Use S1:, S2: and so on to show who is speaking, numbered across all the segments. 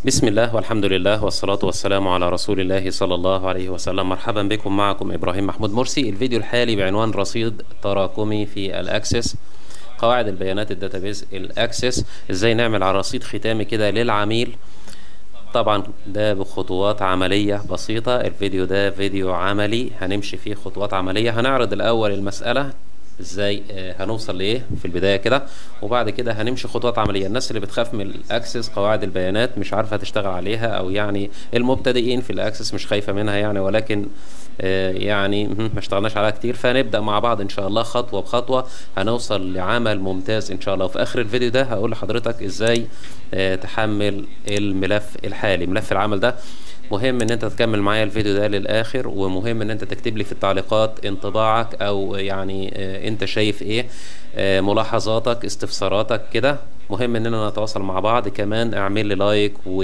S1: بسم الله والحمد لله والصلاة والسلام على رسول الله صلى الله عليه وسلم مرحبا بكم معكم إبراهيم محمود مرسي الفيديو الحالي بعنوان رصيد تراكمي في الأكسس قواعد البيانات الداتابيز الأكسس إزاي نعمل على رصيد ختامي كده للعميل طبعا ده بخطوات عملية بسيطة الفيديو ده فيديو عملي هنمشي فيه خطوات عملية هنعرض الأول المسألة ازاي آه، هنوصل لايه في البدايه كده وبعد كده هنمشي خطوات عمليه الناس اللي بتخاف من الاكسس قواعد البيانات مش عارفه تشتغل عليها او يعني المبتدئين في الاكسس مش خايفه منها يعني ولكن آه، يعني مهم، ما اشتغلناش عليها كتير فنبدا مع بعض ان شاء الله خطوه بخطوه هنوصل لعمل ممتاز ان شاء الله وفي اخر الفيديو ده هقول لحضرتك ازاي آه، تحمل الملف الحالي ملف العمل ده مهم ان انت تكمل معايا الفيديو ده للاخر ومهم ان انت تكتب لي في التعليقات انطباعك او يعني آه، انت شايف ايه آه، ملاحظاتك استفساراتك كده مهم اننا نتواصل مع بعض كمان اعمل لي لايك و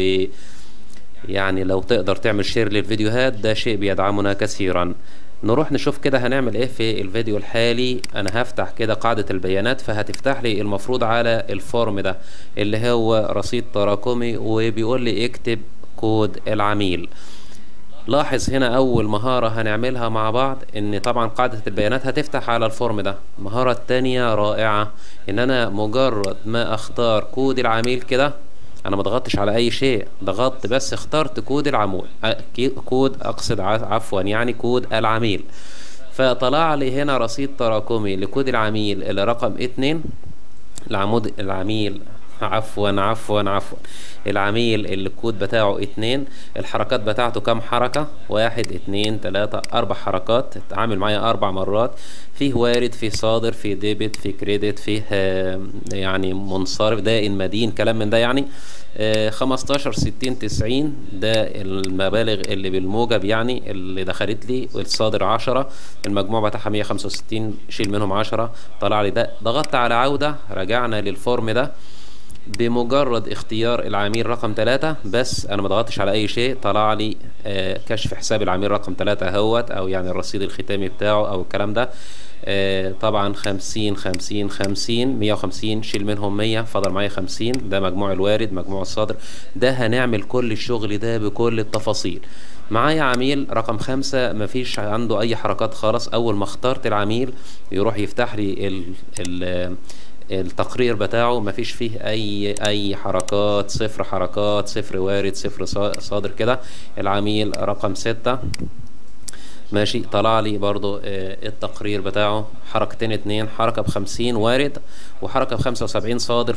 S1: يعني لو تقدر تعمل شير للفيديوهات ده شيء بيدعمنا كثيرا نروح نشوف كده هنعمل ايه في الفيديو الحالي انا هفتح كده قاعدة البيانات فهتفتح لي المفروض على الفورم ده اللي هو رصيد تراكمي وبيقول لي اكتب كود العميل لاحظ هنا اول مهارة هنعملها مع بعض ان طبعا قاعدة البيانات هتفتح على الفورم ده المهارة التانية رائعة ان انا مجرد ما اختار كود العميل كده انا ما ضغطتش على اي شيء ضغطت بس اخترت كود العمول أ- كي- كود اقصد ع- عفوا يعني كود العميل فطلع لي هنا رصيد تراكمي لكود العميل اللي رقم اتنين العمود العميل عفوا عفوا عفوا العميل اللي الكود بتاعه اتنين الحركات بتاعته كام حركة واحد اتنين تلاتة اربع حركات اتعامل معايا اربع مرات فيه وارد فيه صادر فيه ديبت فيه كريدت فيه آه، يعني منصرف دائن مدين كلام من ده يعني آه، 15 60 90 ده المبالغ اللي بالموجب يعني اللي دخلت لي والصادر 10 المجموع بتاعها 165 شيل منهم 10 طلع لي ده ضغطت على عودة رجعنا للفورم ده بمجرد اختيار العميل رقم ثلاثة بس انا ما ضغطتش على اي شيء طلع لي آه، كشف حساب العميل رقم ثلاثة اهوت او يعني الرصيد الختامي بتاعه او الكلام ده آه، طبعا خمسين خمسين خمسين مية وخمسين شيل منهم مية فضل معايا خمسين ده مجموع الوارد مجموع الصادر ده هنعمل كل الشغل ده بكل التفاصيل معايا عميل رقم خمسة مفيش عنده أي حركات خالص أول ما اخترت العميل يروح يفتح لي ال ال التقرير بتاعه مفيش فيه اي اي حركات صفر حركات صفر وارد صفر صا- صادر كده العميل رقم ستة ماشي طلع لي برضو آه، التقرير بتاعه حركتين اتنين حركة بخمسين وارد وحركة بخمسة وسبعين صادر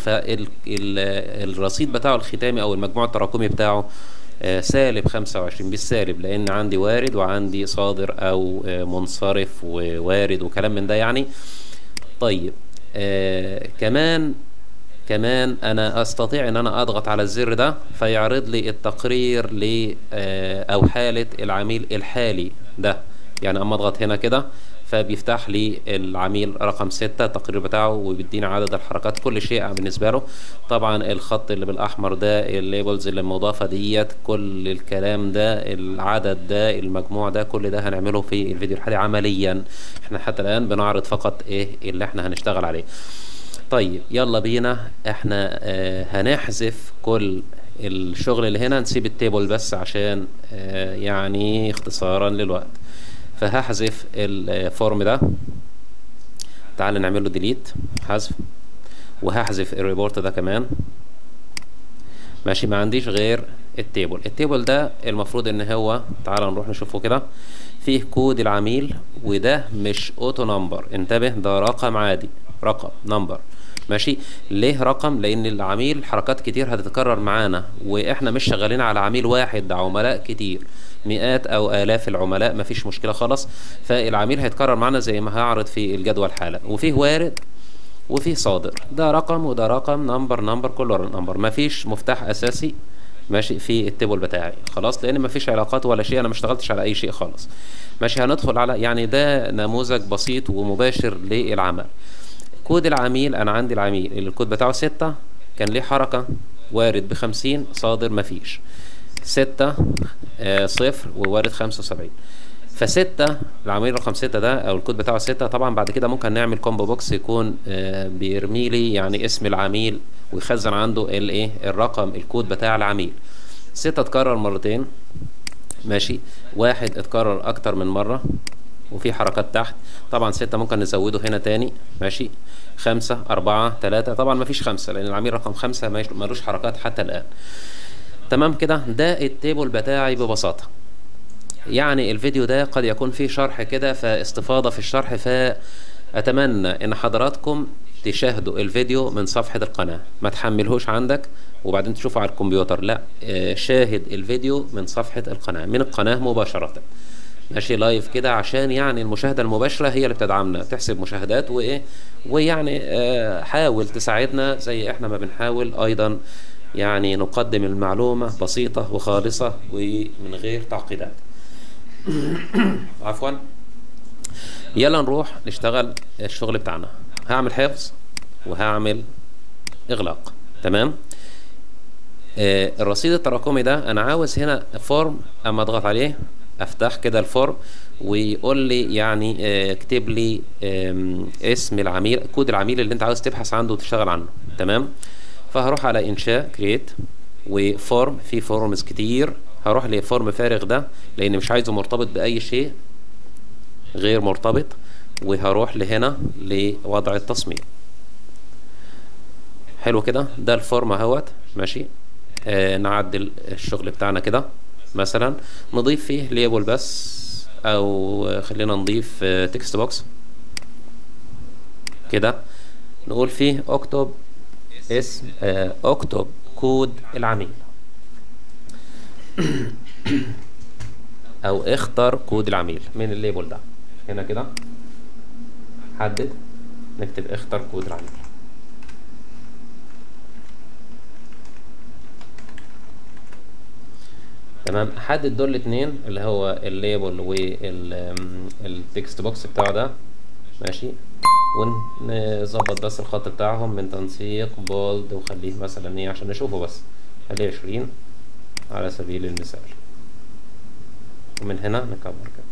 S1: فالرصيد بتاعه الختامي او المجموع التراكمي بتاعه آه، سالب خمسة وعشرين بالسالب لان عندي وارد وعندي صادر او آه، منصرف ووارد وكلام من ده يعني طيب آه كمان كمان انا استطيع ان انا اضغط على الزر ده فيعرض لي التقرير ل آه او حالة العميل الحالي ده يعني اما اضغط هنا كده فبيفتح لي العميل رقم ستة التقرير بتاعه وبيديني عدد الحركات كل شيء بالنسبة له طبعا الخط اللي بالاحمر ده الليبلز اللي مضافة ديت كل الكلام ده العدد ده المجموع ده كل ده هنعمله في الفيديو الحالي عمليا احنا حتى الان بنعرض فقط ايه اللي احنا هنشتغل عليه طيب يلا بينا احنا اه هنحذف كل الشغل اللي هنا نسيب التيبل بس عشان اه يعني اختصارا للوقت فهحذف الفورم ده تعال نعمل له ديليت حذف وهحذف الريبورت ده كمان ماشي ما عنديش غير التيبل التيبل ده المفروض ان هو تعال نروح نشوفه كده فيه كود العميل وده مش اوتو نمبر انتبه ده رقم عادي رقم نمبر ماشي ليه رقم لان العميل حركات كتير هتتكرر معانا واحنا مش شغالين على عميل واحد ده عملاء كتير مئات او الاف العملاء مفيش مشكله خالص فالعميل هيتكرر معانا زي ما هعرض في الجدول حالا وفيه وارد وفيه صادر ده رقم وده رقم نمبر نمبر كله نمبر مفيش مفتاح اساسي ماشي في التيبل بتاعي خلاص لان مفيش علاقات ولا شيء انا ما اشتغلتش على اي شيء خالص ماشي هندخل على يعني ده نموذج بسيط ومباشر للعمل كود العميل انا عندي العميل اللي الكود بتاعه ستة كان ليه حركة وارد بخمسين صادر مفيش ستة آه صفر ووارد خمسة وسبعين فستة العميل رقم ستة ده او الكود بتاعه ستة طبعا بعد كده ممكن نعمل كومبو بوكس يكون آه بيرمي لي يعني اسم العميل ويخزن عنده الايه الرقم الكود بتاع العميل ستة اتكرر مرتين ماشي واحد اتكرر اكتر من مرة وفي حركات تحت طبعا ستة ممكن نزوده هنا تاني ماشي خمسة أربعة تلاتة طبعا مفيش خمسة لأن العميل رقم خمسة مايش- ملوش حركات حتى الآن تمام كده ده التيبل بتاعي ببساطة يعني الفيديو ده قد يكون فيه شرح كده فاستفاضة في الشرح فأتمنى إن حضراتكم تشاهدوا الفيديو من صفحة القناة ما تحملهوش عندك وبعدين تشوفه على الكمبيوتر لا آه، شاهد الفيديو من صفحة القناة من القناة مباشرة ماشي لايف كده عشان يعني المشاهدة المباشرة هي اللي بتدعمنا تحسب مشاهدات وإيه ويعني آه، حاول تساعدنا زي إحنا ما بنحاول أيضا يعني نقدم المعلومة بسيطة وخالصة ومن غير تعقيدات عفوا يلا نروح نشتغل الشغل بتاعنا هعمل حفظ وهعمل اغلاق تمام آه الرصيد التراكمي ده انا عاوز هنا فورم اما اضغط عليه افتح كده الفورم ويقول لي يعني آه، اكتب لي آم، اسم العميل كود العميل اللي انت عاوز تبحث عنه وتشتغل عنه تمام فهروح على انشاء كريت وفورم في فورمز كتير هروح لفورم فارغ ده لان مش عايزه مرتبط باي شيء غير مرتبط وهروح لهنا لوضع التصميم حلو كده ده الفورم اهوت ماشي آه نعدل الشغل بتاعنا كده مثلا نضيف فيه ليبل بس او آه، خلينا نضيف آه تكست بوكس كده نقول فيه اكتب اسم آه اكتب كود العميل او اختر كود العميل من الليبل ده هنا كده حدد نكتب اختر كود العميل تمام حدد دول الاتنين اللي هو الليبل والتكست بوكس بتاعه ده ماشي ونظبط بس الخط بتاعهم من تنسيق بولد وخليه مثلا ايه عشان نشوفه بس خليه عشرين على سبيل المثال ومن هنا نكبر كده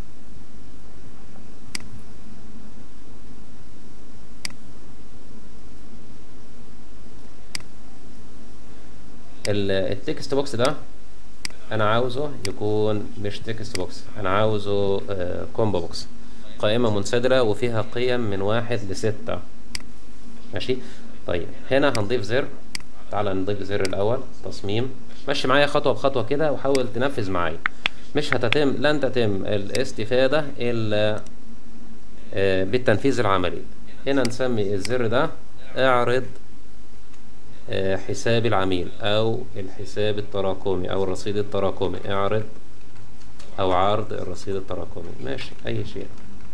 S1: ال- التكست بوكس ده انا عاوزه يكون مش تكست بوكس انا عاوزه آه، كومبو بوكس قائمة منسدرة وفيها قيم من واحد لستة ماشي طيب هنا هنضيف زر تعالى نضيف زر الاول تصميم مشي معايا خطوة بخطوة كده وحاول تنفذ معايا مش هتتم لن تتم الاستفادة الا آه، بالتنفيذ العملي هنا نسمي الزر ده اعرض آه، حساب العميل او الحساب التراكمي او الرصيد التراكمي اعرض او عرض الرصيد التراكمي ماشي اي شيء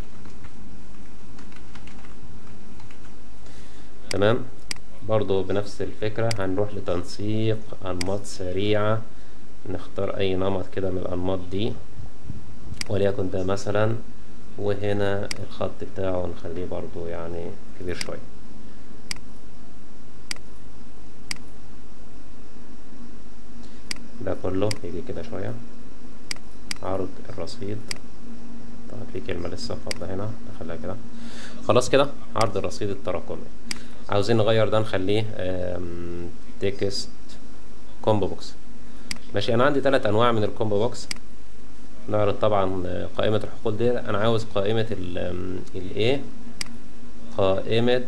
S1: تمام برضو بنفس الفكرة هنروح لتنسيق انماط سريعة نختار اي نمط كده من الانماط دي وليكن ده مثلا وهنا الخط بتاعه نخليه برضو يعني كبير شوية ده كله يجي كده شوية عرض الرصيد طبعا في كلمة لسه فاضلة هنا نخليها كده خلاص كده عرض الرصيد التراكمي عاوزين نغير ده نخليه تكست كومبو بوكس ماشي انا عندي ثلاث انواع من الكومبو بوكس نعرض طبعا آه، قائمة الحقول دي انا عاوز قائمة الايه قائمة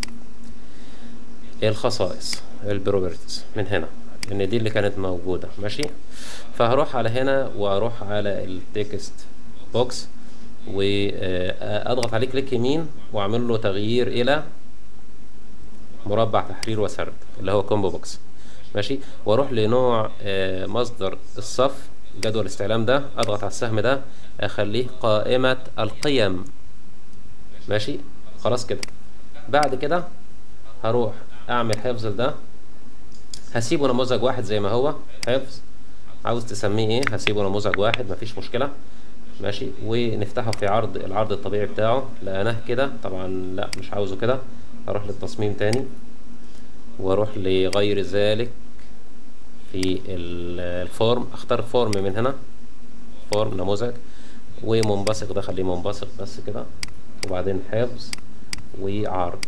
S1: الخصائص البروبرتيز من هنا لان دي اللي كانت موجودة ماشي فهروح على هنا واروح على التكست بوكس واضغط عليه كليك يمين واعمل له تغيير الى مربع تحرير وسرد اللي هو كومبو بوكس ماشي واروح لنوع آه، مصدر الصف جدول الاستعلام ده اضغط على السهم ده اخليه قائمة القيم ماشي خلاص كده بعد كده هروح اعمل حفظ ده هسيبه نموذج واحد زي ما هو حفظ عاوز تسميه ايه هسيبه نموذج واحد مفيش مشكلة ماشي ونفتحه في عرض العرض الطبيعي بتاعه لقيناه كده طبعا لا مش عاوزه كده اروح للتصميم تاني واروح لغير ذلك في ال- الفورم اختار فورم من هنا فورم نموذج ومنبثق ده خليه منبثق بس كده وبعدين حفظ وعرض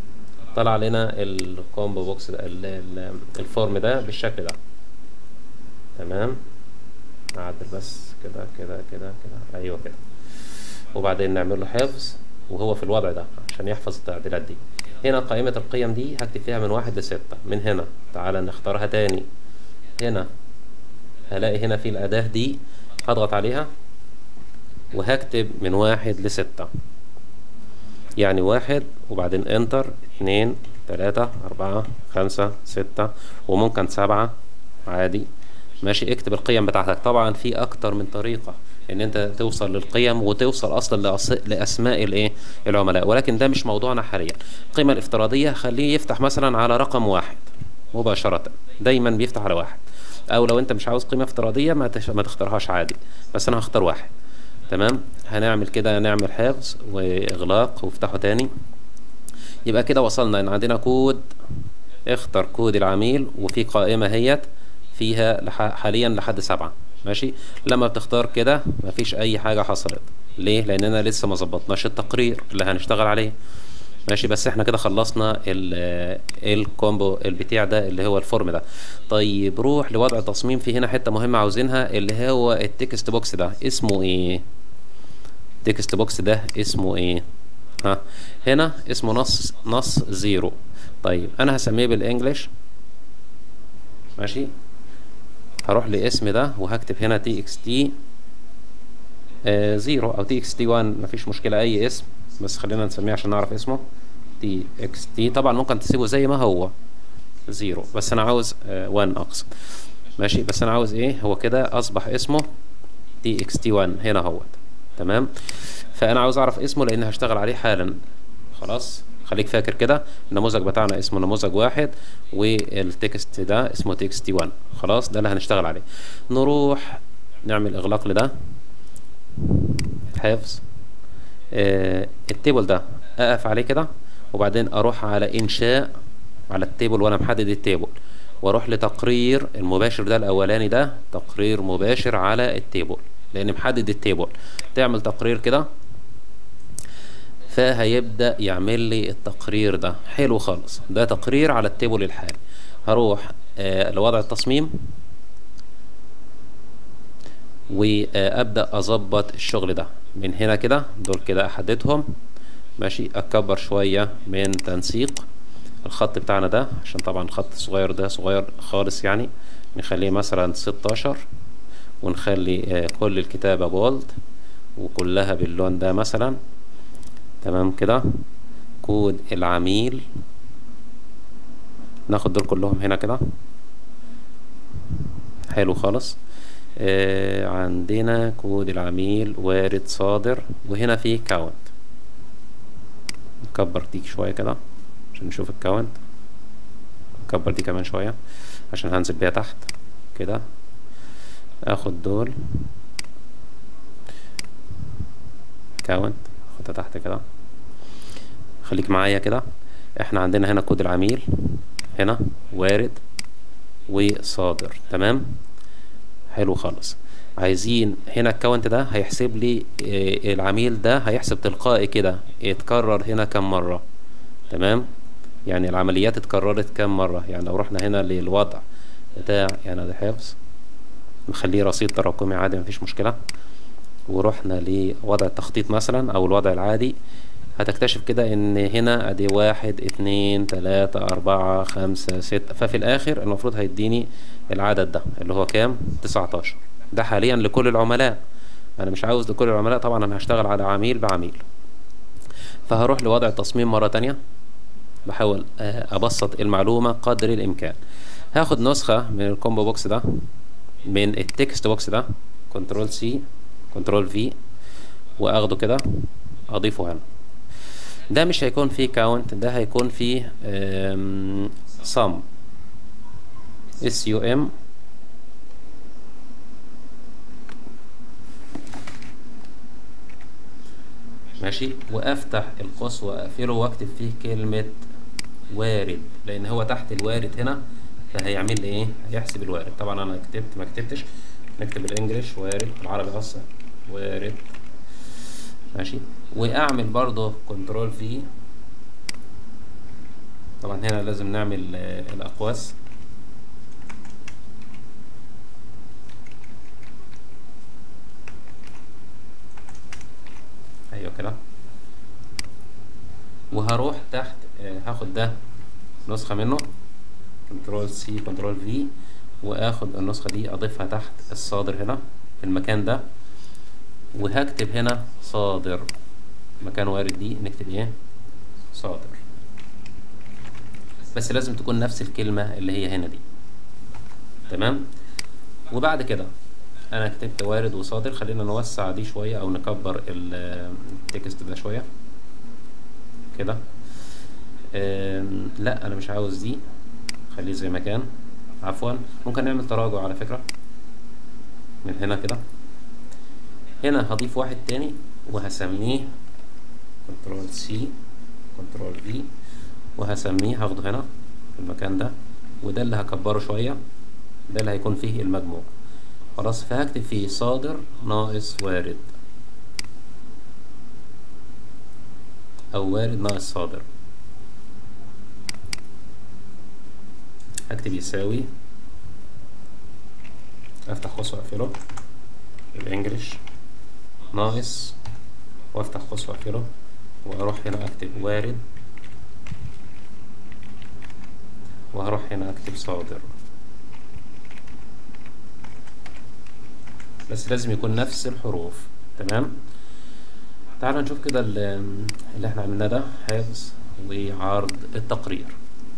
S1: طلع لنا الكومبو بوكس ده ال- ال- الفورم ده بالشكل ده تمام نعدل بس كده كده كده كده ايوه كده وبعدين نعمل له حفظ وهو في الوضع ده عشان يحفظ التعديلات دي هنا قائمة القيم دي هكتب فيها من واحد لستة من هنا تعالى نختارها تاني هنا هلاقي هنا في الأداة دي هضغط عليها وهكتب من واحد لستة يعني واحد وبعدين انتر اتنين تلاتة أربعة خمسة ستة وممكن سبعة عادي ماشي اكتب القيم بتاعتك طبعا في أكتر من طريقة ان انت توصل للقيم وتوصل اصلا لأص- لاسماء الايه العملاء ولكن ده مش موضوعنا حاليا القيمه الافتراضيه خليه يفتح مثلا على رقم واحد مباشره دايما بيفتح على واحد او لو انت مش عاوز قيمه افتراضيه ما تش... ما تختارهاش عادي بس انا هختار واحد تمام هنعمل كده نعمل حفظ واغلاق وافتحه تاني يبقى كده وصلنا ان عندنا كود اختر كود العميل وفي قائمة هيت فيها لح... حاليا لحد سبعة ماشي لما بتختار كده مفيش اي حاجة حصلت ليه لاننا لسه ما ظبطناش التقرير اللي هنشتغل عليه ماشي بس احنا كده خلصنا ال- الكومبو البتاع ده اللي هو الفورم ده طيب روح لوضع تصميم في هنا حتة مهمة عاوزينها اللي هو التكست بوكس ده اسمه ايه التكست بوكس ده اسمه ايه ها هنا اسمه نص نص زيرو طيب انا هسميه بالانجلش ماشي هروح لاسم ده وهكتب هنا تي اكس تي زيرو او تي اكس تي 1 مفيش مشكله اي اسم بس خلينا نسميه عشان نعرف اسمه تي اكس تي طبعا ممكن تسيبه زي ما هو زيرو بس انا عاوز 1 اقصد ماشي بس انا عاوز ايه هو كده اصبح اسمه تي اكس تي 1 هنا اهوت تمام فانا عاوز اعرف اسمه لان هشتغل عليه حالا خلاص خليك فاكر كده النموذج بتاعنا اسمه نموذج واحد والتكست ده اسمه تكست 1 خلاص ده اللي هنشتغل عليه نروح نعمل اغلاق لده حفظ آه التيبل ده اقف عليه كده وبعدين اروح على انشاء على التيبل وانا محدد التيبل واروح لتقرير المباشر ده الاولاني ده تقرير مباشر على التيبل لان محدد التيبل تعمل تقرير كده فهيبدأ يعمل لي التقرير ده حلو خالص ده تقرير على التيبل الحالي هروح آه لوضع التصميم وابدا اظبط الشغل ده من هنا كده دول كده احددهم ماشي اكبر شويه من تنسيق الخط بتاعنا ده عشان طبعا الخط الصغير ده صغير خالص يعني نخليه مثلا 16 ونخلي آه كل الكتابة بولد وكلها باللون ده مثلا تمام كده كود العميل ناخد دول كلهم هنا كده حلو خالص آه عندنا كود العميل وارد صادر وهنا في كاونت نكبر دي شوية كده عشان نشوف الكاونت نكبر دي كمان شوية عشان هنزل بيها تحت كده اخد دول كاونت اخدها تحت كده خليك معايا كده احنا عندنا هنا كود العميل هنا وارد وصادر تمام حلو خالص عايزين هنا الكاونت ده هيحسب لي اه العميل ده هيحسب تلقائي كده اتكرر هنا كم مرة تمام يعني العمليات اتكررت كم مرة يعني لو رحنا هنا للوضع بتاع يعني ده حفظ نخليه رصيد تراكمي عادي مفيش مشكلة ورحنا لوضع التخطيط مثلا او الوضع العادي هتكتشف كده ان هنا ادي واحد اتنين تلاتة اربعة خمسة ستة ففي الاخر المفروض هيديني العدد ده اللي هو كام تسعتاشر ده حاليا لكل العملاء انا مش عاوز لكل العملاء طبعا انا هشتغل على عميل بعميل فهروح لوضع التصميم مرة تانية بحاول ابسط المعلومة قدر الامكان هاخد نسخة من الكومبو بوكس ده من التكست بوكس ده كنترول سي كنترول في واخده كده اضيفه هنا ده مش هيكون فيه كاونت ده هيكون فيه sum s u m ماشي وافتح القوس واقفله واكتب فيه كلمة وارد لان هو تحت الوارد هنا فهيعمل لي ايه هيحسب الوارد طبعا انا كتبت ما كتبتش نكتب الانجليش وارد بالعربي اصلا وارد ماشي واعمل برضه كنترول في طبعا هنا لازم نعمل الاقواس كده وهروح تحت آه، هاخد ده نسخة منه كنترول سي كنترول في واخد النسخة دي اضيفها تحت الصادر هنا في المكان ده وهكتب هنا صادر مكان وارد دي نكتب ايه صادر بس لازم تكون نفس الكلمة اللي هي هنا دي تمام وبعد كده انا كتبت وارد وصادر خلينا نوسع دي شوية او نكبر ال- التكست ده شوية كده أم، لا انا مش عاوز دي خليه زي ما كان عفوا ممكن نعمل تراجع على فكرة من هنا كده هنا هضيف واحد تاني وهسميه كنترول سي كنترول في وهسميه هاخده هنا في المكان ده وده اللي هكبره شوية ده اللي هيكون فيه المجموع خلاص فهكتب فيه صادر ناقص وارد أو وارد ناقص صادر هكتب يساوي افتح قوس واقفله الانجليش ناقص وافتح قوس واقفله واروح هنا اكتب وارد وهروح هنا اكتب صادر بس لازم يكون نفس الحروف تمام تعال نشوف كده ال- اللي احنا عملناه ده حفظ وعرض التقرير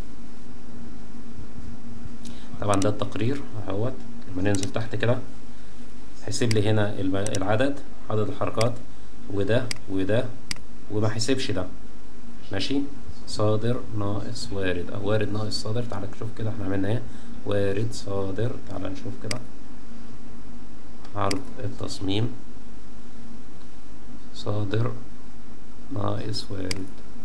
S1: طبعا ده التقرير اهوت لما ننزل تحت كده حسب لي هنا الم- العدد عدد الحركات وده وده وما حسبش ده ماشي صادر ناقص وارد او وارد ناقص صادر تعالى نشوف كده احنا عملنا ايه وارد صادر تعالى نشوف كده عرض التصميم صادر ناقص وارد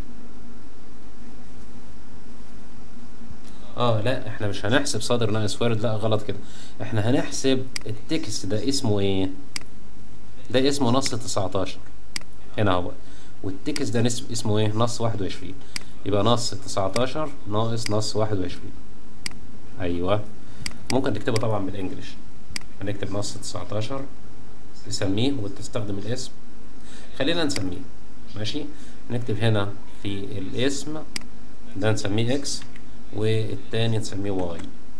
S1: اه لا احنا مش هنحسب صادر ناقص وارد لا غلط كده احنا هنحسب التكست ده اسمه ايه ده اسمه نص 19 هنا اهو والتكست ده نسب اسمه ايه نص 21 يبقى نص 19 ناقص نص 21 ايوه ممكن تكتبه طبعا بالانجلش هنكتب نص 19 تسميه وتستخدم الاسم خلينا نسميه ماشي نكتب هنا في الاسم ده نسميه اكس والتاني نسميه واي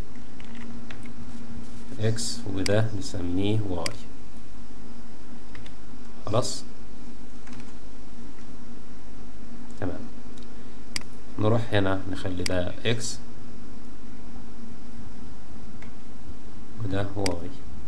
S1: اكس وده نسميه واي خلاص تمام نروح هنا نخلي ده اكس وده واي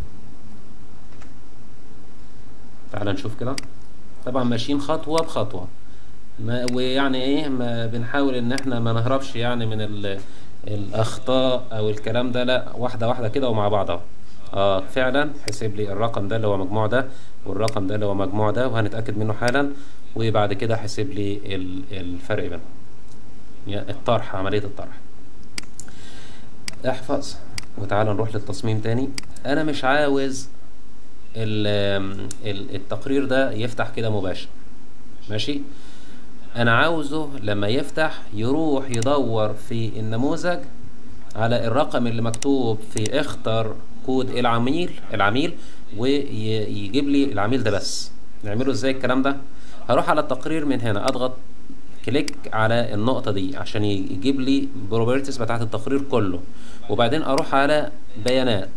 S1: تعال نشوف كده طبعا ماشيين خطوة بخطوة ما ويعني ايه ما بنحاول ان احنا ما نهربش يعني من ال الاخطاء او الكلام ده لا واحدة واحدة كده ومع بعضها اه فعلا حسب لي الرقم ده اللي هو مجموع ده والرقم ده اللي هو مجموع ده وهنتأكد منه حالا وبعد كده حسب لي ال- الفرق بينهم يعني الطرح عملية الطرح احفظ وتعالى نروح للتصميم تاني انا مش عاوز ال- ال- التقرير ده يفتح كده مباشر ماشي انا عاوزه لما يفتح يروح يدور في النموذج على الرقم اللي مكتوب في اختر كود العميل العميل ويجيب لي العميل ده بس نعمله ازاي الكلام ده هروح على التقرير من هنا اضغط كليك على النقطة دي عشان يجيب لي بروبرتيز بتاعت التقرير كله وبعدين اروح على بيانات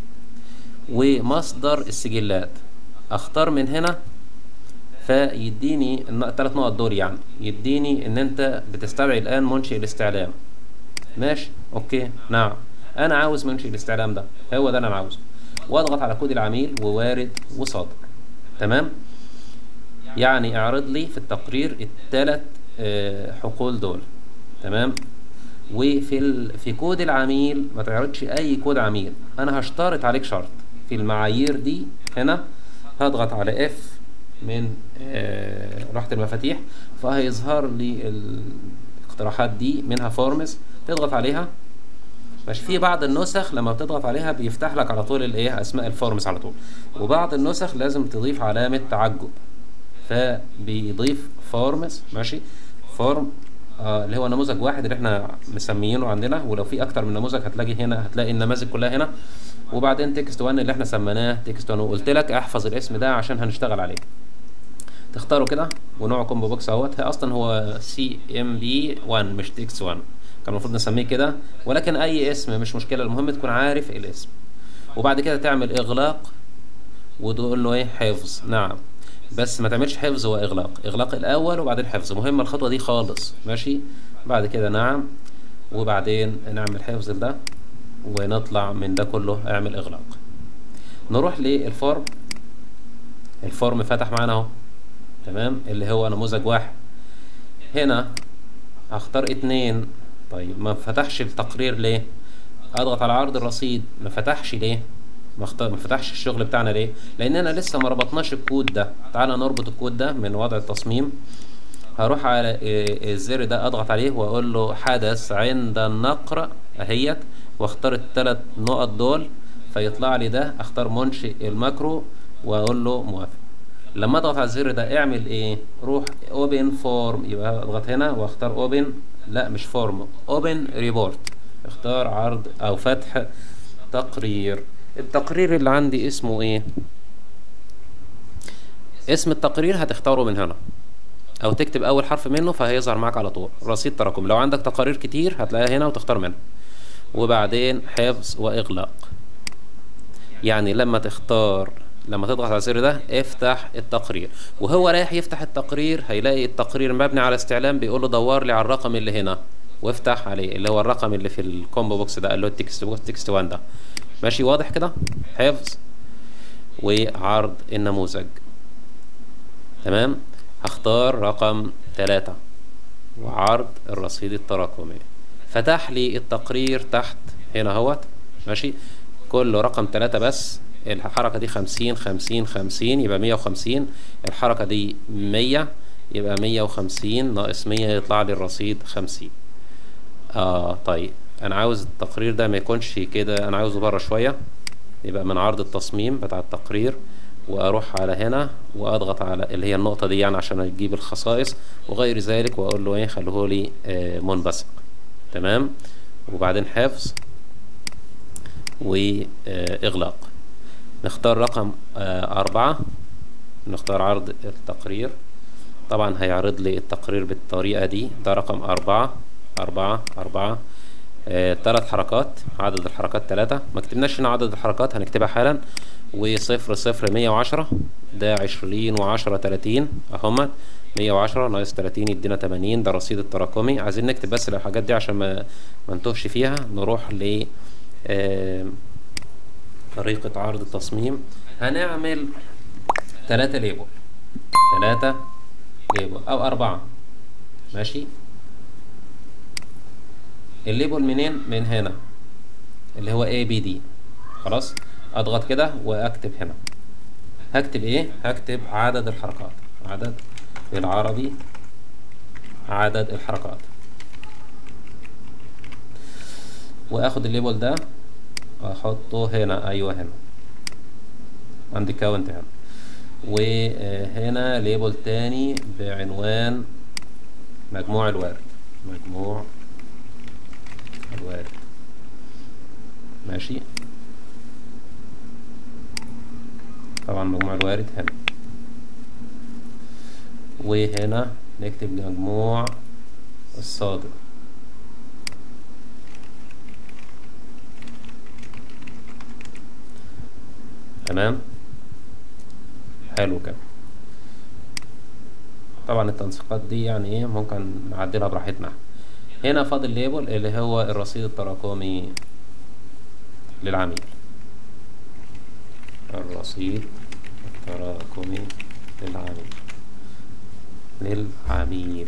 S1: ومصدر السجلات اختار من هنا فيديني الثلاث نقط دول يعني يديني ان انت بتستدعي الان منشئ الاستعلام ماشي اوكي نعم انا عاوز منشئ الاستعلام ده هو ده اللي انا عاوزه واضغط على كود العميل ووارد وصادر تمام يعني اعرض لي في التقرير الثلاث حقول دول تمام وفي ال... في كود العميل ما تعرضش اي كود عميل انا هشترط عليك شرط في المعايير دي هنا هضغط على اف من آه راحة المفاتيح فهيظهر لي الاقتراحات دي منها فورمز تضغط عليها ماشي في بعض النسخ لما بتضغط عليها بيفتح لك على طول الايه اسماء الفورمز على طول وبعض النسخ لازم تضيف علامة تعجب فبيضيف فورمز ماشي فورم آه اللي هو نموذج واحد اللي احنا مسميينه عندنا ولو في اكتر من نموذج هتلاقي هنا هتلاقي النماذج كلها هنا وبعدين تكست 1 اللي احنا سميناه تكست 1 وقلت لك احفظ الاسم ده عشان هنشتغل عليه تختاروا كده ونوع كومبو بوكس اهوت هي اصلا هو سي ام بي 1 مش تكس 1 كان المفروض نسميه كده ولكن اي اسم مش مشكله المهم تكون عارف الاسم وبعد كده تعمل اغلاق وتقول له ايه حفظ نعم بس ما تعملش حفظ واغلاق اغلاق الاول وبعدين حفظ مهمه الخطوه دي خالص ماشي بعد كده نعم وبعدين نعمل حفظ ده ونطلع من ده كله اعمل اغلاق نروح للفورم الفورم فتح معانا اهو تمام اللي هو نموذج واحد هنا هختار اتنين طيب ما فتحش التقرير ليه اضغط على عرض الرصيد ما فتحش ليه ما اختار ما فتحش الشغل بتاعنا ليه لاننا لسه ما ربطناش الكود ده تعالى نربط الكود ده من وضع التصميم هروح على الزر ده اضغط عليه واقول له حدث عند النقر اهيت واختار الثلاث نقط دول فيطلع لي ده اختار منشئ الماكرو واقول له موافق لما اضغط على الزر ده اعمل ايه روح اوبن فورم يبقى اضغط هنا واختار اوبن لا مش فورم اوبن ريبورت اختار عرض او فتح تقرير التقرير اللي عندي اسمه ايه اسم التقرير هتختاره من هنا او تكتب اول حرف منه فهيظهر معاك على طول رصيد تراكم لو عندك تقارير كتير هتلاقيها هنا وتختار منها وبعدين حفظ واغلاق يعني لما تختار لما تضغط على الزر ده افتح التقرير وهو رايح يفتح التقرير هيلاقي التقرير مبني على استعلام بيقول له دور لي على الرقم اللي هنا وافتح عليه اللي هو الرقم اللي في الكومبو بوكس ده اللي هو التكست بوكس تكست 1 ده ماشي واضح كده حفظ وعرض النموذج تمام هختار رقم ثلاثة وعرض الرصيد التراكمي فتح لي التقرير تحت هنا اهوت ماشي كله رقم ثلاثة بس الحركة دي خمسين خمسين خمسين يبقى مية وخمسين الحركة دي مية يبقى مية وخمسين ناقص مية يطلع لي الرصيد خمسين اه طيب انا عاوز التقرير ده ما يكونش كده انا عاوزه بره شوية يبقى من عرض التصميم بتاع التقرير واروح على هنا واضغط على اللي هي النقطة دي يعني عشان اجيب الخصائص وغير ذلك واقول له ايه خليه لي آه منبثق تمام وبعدين حفظ واغلاق نختار رقم آه أربعة نختار عرض التقرير طبعا هيعرض لي التقرير بالطريقة دي ده رقم أربعة أربعة أربعة آه تلات حركات عدد الحركات تلاتة ما كتبناش هنا عدد الحركات هنكتبها حالا وصفر صفر مية وعشرة ده عشرين وعشرة تلاتين اهمت مية وعشرة ناقص تلاتين يدينا تمانين ده الرصيد التراكمي عايزين نكتب بس الحاجات دي عشان ما ما نتوهش فيها نروح ل آه طريقة عرض التصميم هنعمل تلاتة ليبل تلاتة ليبل أو أربعة ماشي الليبل منين من هنا اللي هو A B D خلاص أضغط كده وأكتب هنا هكتب إيه هكتب عدد الحركات عدد بالعربي عدد الحركات واخد الليبل ده واحطه هنا ايوه هنا عندي كاونت هنا وهنا ليبل تاني بعنوان مجموع الوارد مجموع الوارد ماشي طبعا مجموع الوارد هنا وهنا نكتب مجموع الصادر تمام حلو كده طبعا التنسيقات دي يعني ايه ممكن نعدلها براحتنا هنا فاضل ليبل اللي هو الرصيد التراكمي للعميل الرصيد التراكمي للعميل للعميل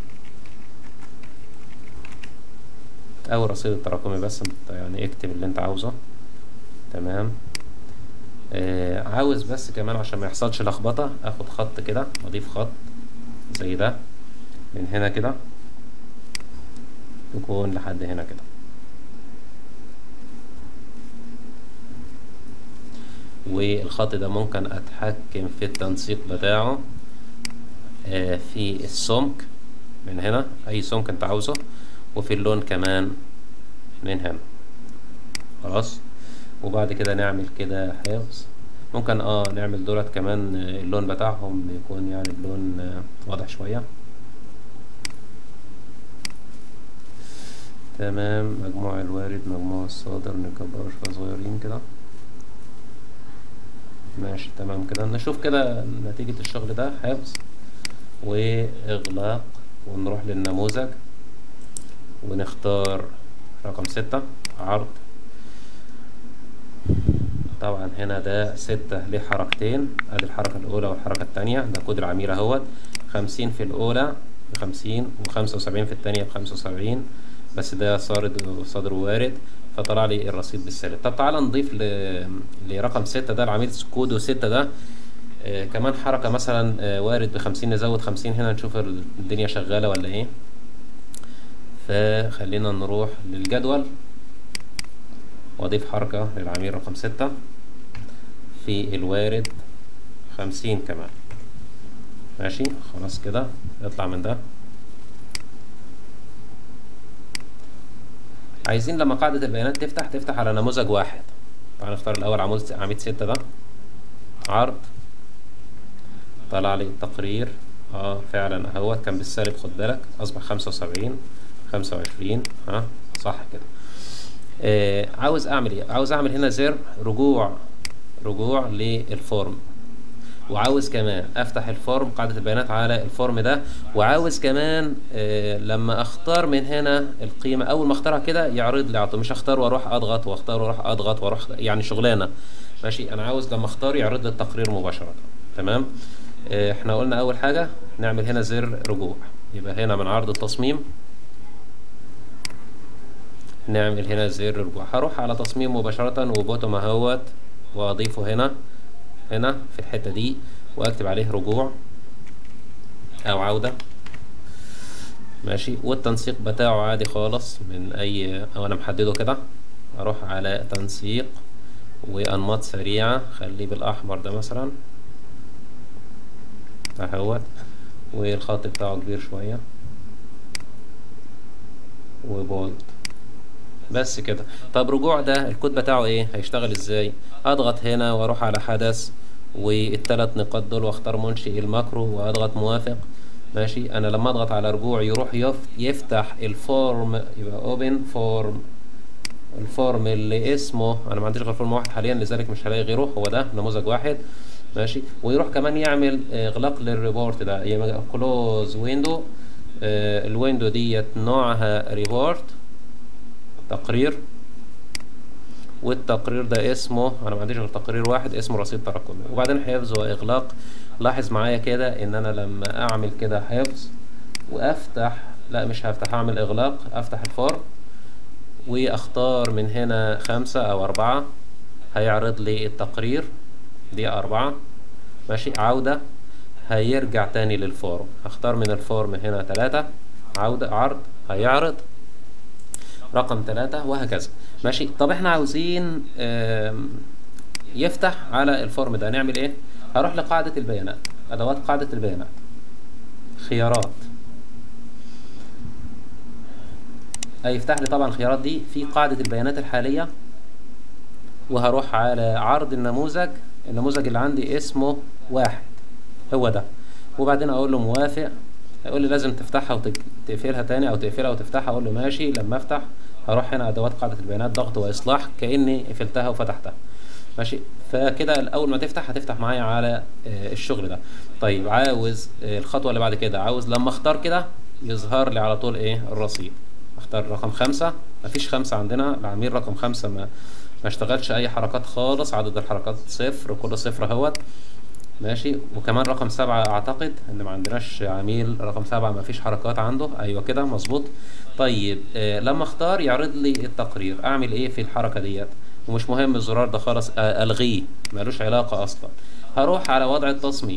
S1: او الرصيد التراكمي بس انت يعني اكتب اللي انت عاوزه تمام آه عاوز بس كمان عشان ما يحصلش لخبطة اخد خط كده اضيف خط زي ده من هنا كده يكون لحد هنا كده والخط ده ممكن اتحكم في التنسيق بتاعه آه في السمك من هنا اي سمك انت عاوزه وفي اللون كمان من هنا خلاص وبعد كده نعمل كده حفظ ممكن اه نعمل دولت كمان آه، اللون بتاعهم يكون يعني اللون آه، واضح شوية تمام مجموع الوارد مجموع الصادر نكبره شوية صغيرين كده ماشي تمام كده نشوف كده نتيجة الشغل ده حفظ وإغلاق ونروح للنموذج ونختار رقم ستة عرض طبعا هنا ده ستة ليه حركتين ادي الحركة الأولى والحركة التانية ده كود العميل اهوت خمسين في الأولى بخمسين وخمسة وسبعين في التانية بخمسة وسبعين بس ده صارد صادر ووارد فطلع لي الرصيد بالسالب طب تعالى نضيف ل... لرقم ستة ده العميل كودو ستة ده آه كمان حركة مثلا آه وارد بخمسين نزود خمسين هنا نشوف الدنيا شغالة ولا ايه فخلينا نروح للجدول واضيف حركة للعميل رقم ستة في الوارد خمسين كمان ماشي خلاص كده اطلع من ده عايزين لما قاعدة البيانات تفتح تفتح على نموذج واحد تعال نختار الأول عمود عميد ستة ده عرض طلع لي التقرير اه فعلا اهوت كان بالسالب خد بالك اصبح خمسة وسبعين خمسة وعشرين ها صح كده آه عاوز اعمل ايه عاوز اعمل هنا زر رجوع رجوع للفورم وعاوز كمان افتح الفورم قاعدة البيانات على الفورم ده وعاوز كمان آه لما اختار من هنا القيمة اول ما اختارها كده يعرض لي عطو مش اختار واروح اضغط واختار واروح اضغط واروح يعني شغلانة ماشي انا عاوز لما اختار يعرض لي التقرير مباشرة تمام آه احنا قلنا اول حاجة نعمل هنا زر رجوع يبقى هنا من عرض التصميم نعمل هنا زر رجوع هروح على تصميم مباشرة وبوتوم اهوت واضيفه هنا هنا في الحتة دي واكتب عليه رجوع او عودة ماشي والتنسيق بتاعه عادي خالص من اي او انا محدده كده اروح على تنسيق وانماط سريعة خليه بالاحمر ده مثلا اهوت والخط بتاعه كبير شوية وبولد بس كده طب رجوع ده الكود بتاعه ايه هيشتغل ازاي اضغط هنا واروح على حدث والثلاث نقاط دول واختار منشئ الماكرو واضغط موافق ماشي انا لما اضغط على رجوع يروح يف يفتح الفورم يبقى اوبن فورم الفورم اللي اسمه انا ما عنديش غير فورم واحد حاليا لذلك مش هلاقي غيره هو ده نموذج واحد ماشي ويروح كمان يعمل اغلاق للريبورت ده يعني كلوز ويندو الويندو ديت نوعها ريبورت تقرير والتقرير ده اسمه انا ما عنديش غير تقرير واحد اسمه رصيد تراكمي وبعدين حفظ واغلاق لاحظ معايا كده ان انا لما اعمل كده حفظ وافتح لا مش هفتح اعمل اغلاق افتح الفورم واختار من هنا خمسة او اربعة هيعرض لي التقرير دي اربعة ماشي عودة هيرجع تاني للفورم هختار من الفورم هنا تلاتة عودة عرض هيعرض رقم ثلاثة وهكذا ماشي طب احنا عاوزين يفتح على الفورم ده نعمل ايه هروح لقاعدة البيانات ادوات قاعدة البيانات خيارات هيفتح لي طبعا الخيارات دي في قاعدة البيانات الحالية وهروح على عرض النموذج النموذج اللي عندي اسمه واحد هو ده وبعدين اقول له موافق هيقول لي لازم تفتحها وتقفلها تاني او تقفلها وتفتحها اقول له ماشي لما افتح هروح هنا ادوات قاعده البيانات ضغط واصلاح كاني قفلتها وفتحتها ماشي فكده اول ما تفتح هتفتح معايا على الشغل ده طيب عاوز الخطوه اللي بعد كده عاوز لما اختار كده يظهر لي على طول ايه الرصيد اختار رقم خمسة مفيش خمسة عندنا العميل رقم خمسة ما ما اشتغلش اي حركات خالص عدد الحركات صفر كل صفر اهوت ماشي وكمان رقم سبعة اعتقد ان ما عندناش عميل رقم سبعة ما فيش حركات عنده ايوه كده مظبوط طيب آه لما اختار يعرض لي التقرير اعمل ايه في الحركة ديت ومش مهم الزرار ده خالص آه الغيه ملوش علاقة اصلا هروح على وضع التصميم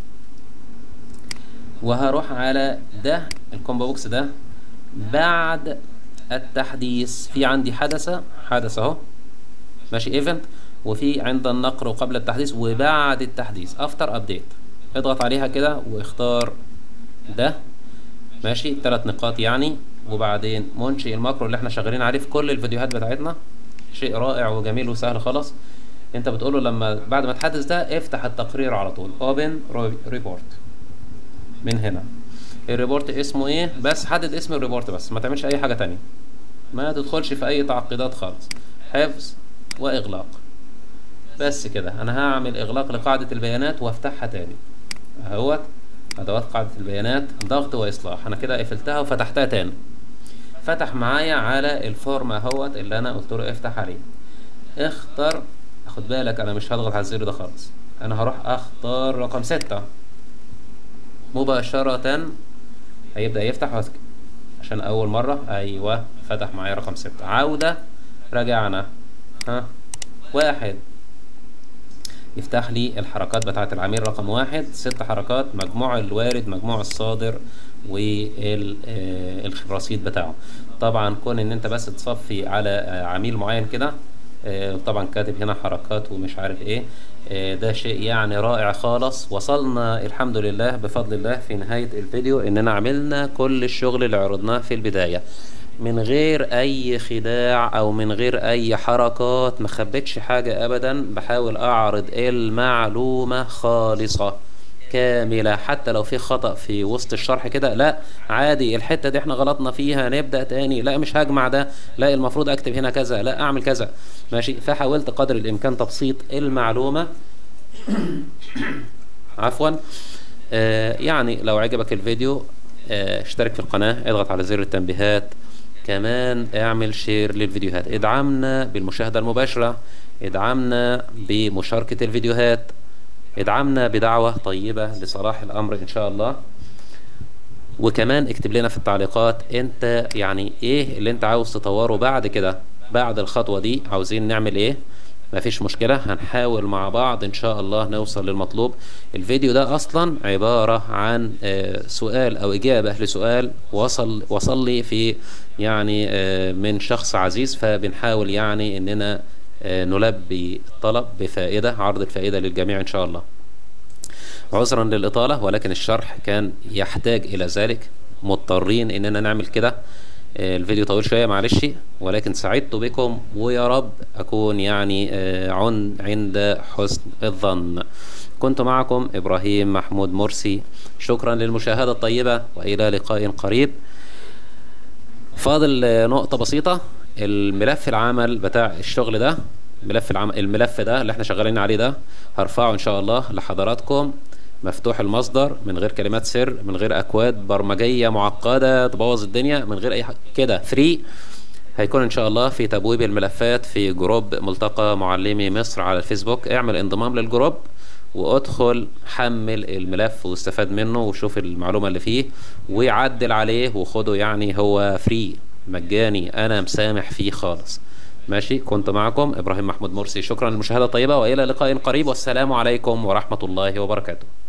S1: وهروح على ده الكومبو بوكس ده بعد التحديث في عندي حدث حدث اهو ماشي ايفنت وفي عند النقر وقبل التحديث وبعد التحديث افتر ابديت اضغط عليها كده واختار ده ماشي ثلاث نقاط يعني وبعدين منشئ الماكرو اللي احنا شغالين عليه في كل الفيديوهات بتاعتنا شيء رائع وجميل وسهل خالص انت بتقول له لما بعد ما تحدث ده افتح التقرير على طول اوبن ريبورت من هنا الريبورت اسمه ايه بس حدد اسم الريبورت بس ما تعملش اي حاجه تانية ما تدخلش في اي تعقيدات خالص حفظ واغلاق بس كده انا هعمل اغلاق لقاعده البيانات وافتحها تاني اهوت ادوات قاعده البيانات ضغط واصلاح انا كده قفلتها وفتحتها تاني فتح معايا على الفورم اهوت اللي انا قلت له افتح عليه اختر خد بالك انا مش هضغط على الزر ده خالص انا هروح اختار رقم ستة مباشرة هيبدأ يفتح واسك عشان اول مرة ايوه فتح معايا رقم ستة عودة رجعنا ها واحد يفتح لي الحركات بتاعة العميل رقم واحد ست حركات مجموع الوارد مجموع الصادر والرصيد بتاعه طبعا كون ان انت بس تصفي على عميل معين كده طبعا كاتب هنا حركات ومش عارف ايه ده شيء يعني رائع خالص وصلنا الحمد لله بفضل الله في نهاية الفيديو اننا عملنا كل الشغل اللي عرضناه في البداية من غير اي خداع او من غير اي حركات ما خبيتش حاجة ابدا بحاول اعرض المعلومة خالصة كاملة حتى لو في خطأ في وسط الشرح كده لا عادي الحتة دي احنا غلطنا فيها نبدأ تاني لا مش هجمع ده لا المفروض اكتب هنا كذا لا اعمل كذا ماشي فحاولت قدر الامكان تبسيط المعلومة عفوا آه يعني لو عجبك الفيديو آه اشترك في القناة اضغط على زر التنبيهات كمان اعمل شير للفيديوهات ادعمنا بالمشاهدة المباشرة ادعمنا بمشاركة الفيديوهات ادعمنا بدعوة طيبة لصلاح الأمر إن شاء الله وكمان اكتب لنا في التعليقات انت يعني ايه اللي انت عاوز تطوره بعد كده بعد الخطوة دي عاوزين نعمل ايه مفيش مشكلة هنحاول مع بعض ان شاء الله نوصل للمطلوب الفيديو ده اصلا عبارة عن سؤال او اجابة لسؤال وصل وصل لي في يعني من شخص عزيز فبنحاول يعني اننا نلبي الطلب بفائدة عرض الفائدة للجميع إن شاء الله عذرا للإطالة ولكن الشرح كان يحتاج إلى ذلك مضطرين إننا نعمل كده الفيديو طويل شوية معلش ولكن سعدت بكم ويا رب أكون يعني عن عند حسن الظن كنت معكم إبراهيم محمود مرسي شكرا للمشاهدة الطيبة وإلى لقاء قريب فاضل نقطة بسيطة الملف العمل بتاع الشغل ده ملف العمل الملف ده اللي احنا شغالين عليه ده هرفعه ان شاء الله لحضراتكم مفتوح المصدر من غير كلمات سر من غير اكواد برمجيه معقده تبوظ الدنيا من غير اي حاجه كده فري هيكون ان شاء الله في تبويب الملفات في جروب ملتقى معلمي مصر على الفيسبوك اعمل انضمام للجروب وادخل حمل الملف واستفاد منه وشوف المعلومه اللي فيه وعدل عليه وخده يعني هو فري مجاني انا مسامح فيه خالص ماشي كنت معكم ابراهيم محمود مرسي شكرا للمشاهده الطيبه والى لقاء قريب والسلام عليكم ورحمه الله وبركاته